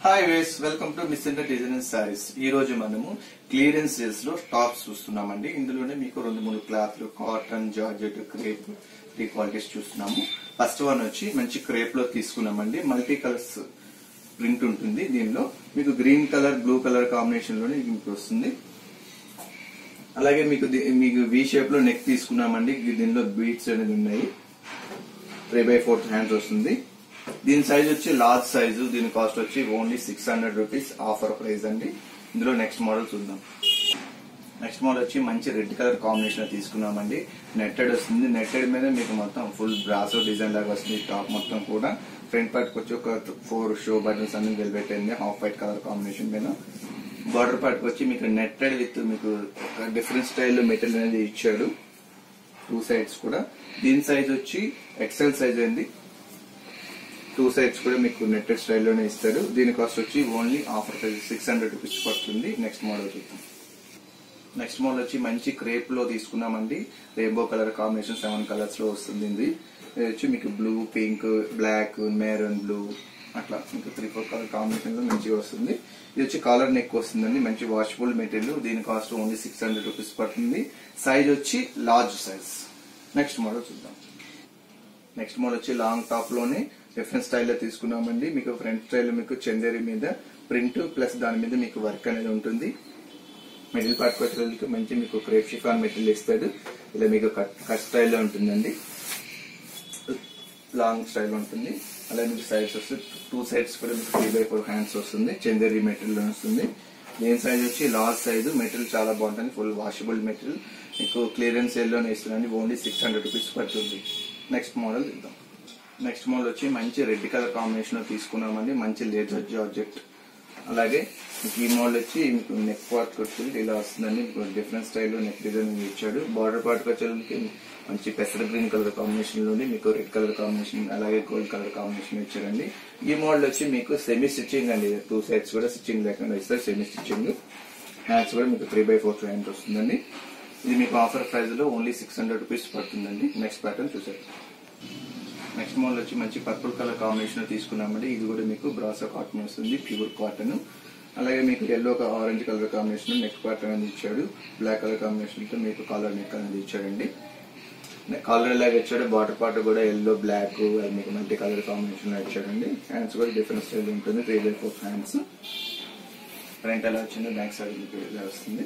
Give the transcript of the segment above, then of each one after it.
hi వేస్ welcome to miss inter design saris ఈ రోజు మనము క్లియరెన్స్ సేల్స్ లో టాప్స్ చూస్తున్నామండి ఇందులోనే మీకు రెండు మూడు క్లాత్లు cotton georgette crepe three qualities చూస్తున్నాము ఫస్ట్ వన్ వచ్చి మంచి క్రేప్ లో తీసుకున్నామండి మల్టీ కలర్స్ ప్రింట్ ఉంటుంది దీనిలో మీకు green colour blue colour combination లోనే మీకు వస్తుంది అలాగే మీకు ది- మీకు వి షేప్ లో నెక్ తీసుకున్నామండి దీనిలో బీట్స్ అనేది ఉన్నాయి త్రీ బై ఫోర్త్ హ్యాండ్స్ వస్తుంది దీని సైజ్ వచ్చి లార్జ్ సైజు దీని కాస్ట్ వచ్చి only six hundred rupees offer price అండి ఇందులో నెక్స్ట్ మోడల్ చూద్దాం నెక్స్ట్ మోడల్ వచ్చి మంచి రెడ్ కలర్ కాంబినేషన్ తీసుకున్నామండి నెట్టెడ్ వస్తుంది నెట్టెడ్ మీద మీకు మొత్తం ఫుల్ బ్రాసో డిజైన్ లాగా వస్తుంది టాప్ మొత్తం కూడా ఫ్రంట్ పార్ట్ వచ్చి ఒక ఫోర్ షో బటన్స్ అన్ని వెల్వెట్ అయింది హాఫ్ వైట్ కలర్ కాంబినేషన్ మీద బార్డర్ పార్ట్ వచ్చి మీకు నెట్టెడ్ విత్ మీకు ఒక డిఫరెంట్ స్టైల్లో మెటీరియల్ అనేది ఇచ్చాడు టూ సైడ్స్ కూడా దీని సైజ్ వచ్చి ఎక్సెల్ సైజ్ అండి టూ సైడ్స్ కూడా మీకు నెట్టెడ్ స్టైల్లోనే ఇస్తారు దీని కాస్ట్ వచ్చి only offer price six hundred rupees పడుతుంది నెక్స్ట్ మోడల్ చూద్దాం నెక్స్ట్ మోడల్ వచ్చి మంచి క్రేప్ లో తీసుకున్నామండి rainbow colour combination seven colours లో వస్తుంది ఇది ఇది వచ్చి మీకు blue pink black maroon blue అట్లా మీకు త్రీ ఫోర్ కలర్ కాంబినేషన్ లో మంచిగా వస్తుంది ఇది వచ్చి కాలర్ నెక్ వస్తుందండి మంచి వాషబుల్ మెటీరియల్ దీని cost only six hundred rupees పడుతుంది సైజ్ వచ్చి లార్జ్ సైజ్ నెక్స్ట్ మోడల్ చూద్దాం నెక్స్ట్ మోడల్ వచ్చి లాంగ్ టాప్ లోనే డిఫరెంట్ స్టైల్లో తీసుకున్నామండి మీకు ఫ్రంట్ స్టైల్ మీకు చందేరి మీద ప్రింట్ ప్లస్ దాని మీద మీకు వర్క్ అనేది ఉంటుంది మిడిల్ పార్ట్ వచ్చేసరికి మంచి మీకు క్రేప్ షిఫాన్ మెటీరియల్ ఇస్తాడు ఇలా మీకు కట్ కట్ స్టైల్లో ఉంటుందండి లాంగ్ స్టైల్ ఉంటుంది అలాగే మీకు సైడ్స్ వస్తే టూ సైడ్స్ కూడా మీకు త్రీ బై ఫోర్ హ్యాండ్స్ వస్తుంది చందేరి మెటీరియల్ వస్తుంది దేని సైజ్ వచ్చి లార్జ్ సైజు మెటీరియల్ చాలా బాగుంటుంది ఫుల్ వాషబుల్ మెటీరియల్ మీకు క్లియరెన్స్ ఎల్లోనే ఇస్తుందండి ఓన్లీ సిక్స్ హండ్రెడ్ రూపీస్ పడుతుంది నెక్స్ట్ మోడల్ ఇద్దాం నెక్స్ట్ మోడల్ వచ్చి మంచి రెడ్ కలర్ కాంబినేషన్ లో తీసుకున్నామండి మంచి లేజర్ జార్జెట్ అలాగే మీకు ఈ మోడల్ వచ్చి మీకు నెక్ పార్ట్ వచ్చి ఇలా వస్తుందండి మీకు డిఫరెంట్ స్టైల్లో నెక్ డిజైన్ ఇచ్చాడు బార్డర్ పార్ట్ వచ్చేసరికి మంచి పెసర గ్రీన్ కలర్ కాంబినేషన్ లోని మీకు రెడ్ కలర్ కాంబినేషన్ అలాగే గోల్డ్ కలర్ కాంబినేషన్ ఇచ్చారండి ఈ మోడల్ వచ్చి మీకు సెమీ స్టిచ్చింగ్ అండి టూ సైడ్స్ కూడా స్టిచ్చింగ్ లేకుండా ఇస్తారు సెమీ స్టిచ్చింగ్ హ్యాండ్స్ కూడా మీకు త్రీ బై ఫోర్ హ్యాండ్ వస్తుందండి ఇది మీకు ఆఫర్ ప్రైస్ లో ఓన్లీ సిక్స్ హండ్రెడ్ రూపీస్ పడుతుందండి నెక్స్ట్ ప్యాటర్న్ చూసారు నెక్స్ట్ మోడల్ వచ్చి మంచి పర్పుల్ కలర్ కాంబినేషన్ తీసుకున్నామండి ఇది కూడా మీకు బ్రాసో కాటన్ వస్తుంది ప్యూర్ కాటన్ అలాగే మీకు yellow orange colour combination neck part అనేది ఇచ్చాడు బ్లాక్ కలర్ కాంబినేషన్ తో మీకు కాలర్ నెక్ అనేది ఇచ్చాడండి కాలర్ లాగా ఇచ్చాడు బాటర్ పార్ట్ కూడా ఎల్లో బ్లాక్ అది మీకు మల్టీ కలర్ కాంబినేషన్ లో ఇచ్చాడండి హ్యాండ్స్ కూడా డిఫరెంట్ స్టైల్ ఉంటుంది three by four hands front ఎలా వచ్చిందో బ్యాక్ సైడ్ మీకు ఇలా వస్తుంది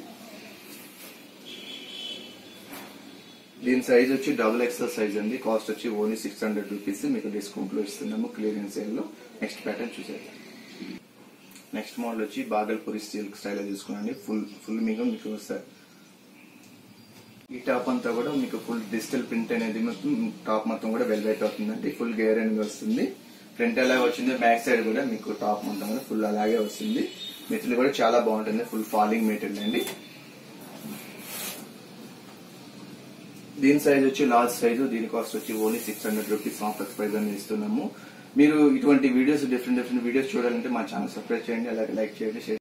దీని సైజ్ వచ్చి డబుల్ ఎక్సెల్ సైజ్ అండి కాస్ట్ వచ్చి ఓన్లీ సిక్స్ హండ్రెడ్ రూపీస్ మీకు డిస్కౌంట్ లో ఇస్తున్నాము క్లియరెన్స్ సేల్ లో నెక్స్ట్ ప్యాటర్న్ చూసేద్దాం నెక్స్ట్ మోడల్ వచ్చి బాగల్పూరి సిల్క్ స్టైల్ తీసుకున్నాండి ఫుల్ ఫుల్ మీకు మీకు వస్తారు ఈ టాప్ అంతా కూడా మీకు ఫుల్ డిజిటల్ ప్రింట్ అనేది మొత్తం టాప్ మొత్తం కూడా వెల్వెట్ అవుతుందండి ఫుల్ గేర్ అనేది వస్తుంది ఫ్రంట్ ఎలా వచ్చిందో బ్యాక్ సైడ్ కూడా మీకు టాప్ మొత్తం కూడా ఫుల్ అలాగే వస్తుంది మెటీరియల్ కూడా చాలా బాగుంటుంది ఫుల్ ఫాలింగ్ మెటీరియల్ అండి దీని సైజ్ వచ్చి లార్జ్ సైజు దీని కాస్ట్ వచ్చి only six hundred rupees offer price అని ఇస్తున్నాము మీరు ఇటువంటి వీడియోస్ డిఫరెంట్ డిఫరెంట్ వీడియోస్ చూడాలంటే మా ఛానల్ సబ్స్క్రైబ్ చేయండి అలాగే లైక్ చేయండి షేర్